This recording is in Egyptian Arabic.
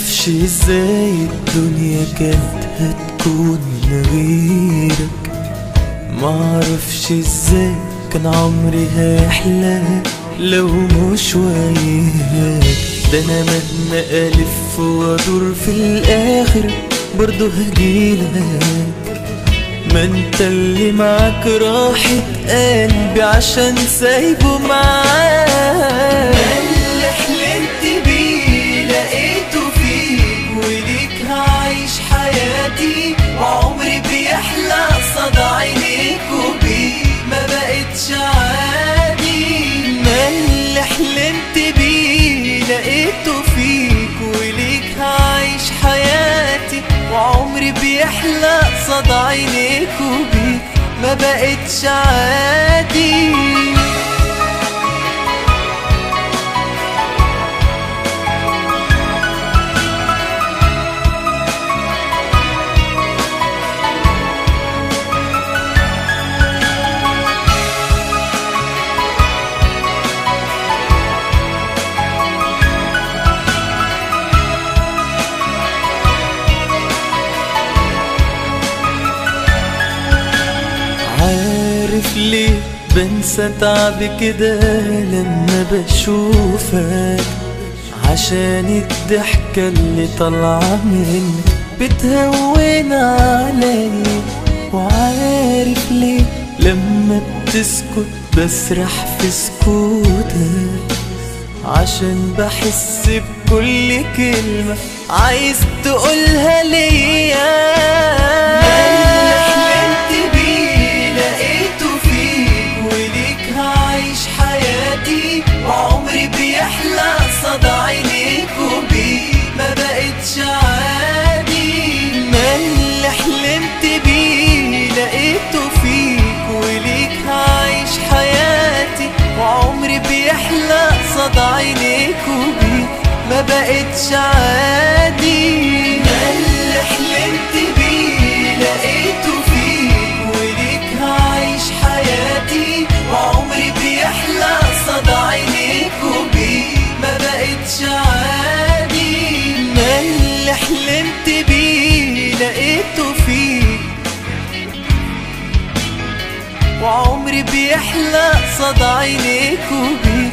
معرفش ازاي الدنيا كانت هتكون من غيرك معرفش ازاي كان عمري هيحلى لو مش وياك ده انا مهما الف وادور في الاخر برضه هجيلك ما انت اللي معاك راحة قلبي عشان سايبه معاك اللي حلمت بيه لقيته فيك وليك هعيش حياتي وعمري بيحلى قصاد عينيك وبيه ما بقتش عادي ما اللي حلمت بيه لقيته فيك وليك هعيش حياتي وعمري بيحلى قصاد عينيك وبيك ما بقتش عادي عارف ليه بنسى تعب كده لما بشوفك عشان الضحكة اللي طالعة منك بتهون عليا وعارف ليه لما بتسكت بسرح في سكوتك عشان بحس بكل كلمة عايز تقولها ليا اللي حلمت بيه لقيته فيك وليك هعيش حياتي وعمري بيحلى قصاد عينيك وبيه ما بقتش عادي ما اللي حلمت بيه لقيته فيك وليك هعيش حياتي وعمري بيحلى قصاد عينيك وبيك ما بقتش عادي ما اللي حلمت بيه لقيته فيك وليك هعيش حياتي وعمري بيحلى قصاد عينيك وبيك ما بقتش عادي ما اللي حلمت بيه لقيته فيك وعمري بيحلى قصاد عينيك وبيك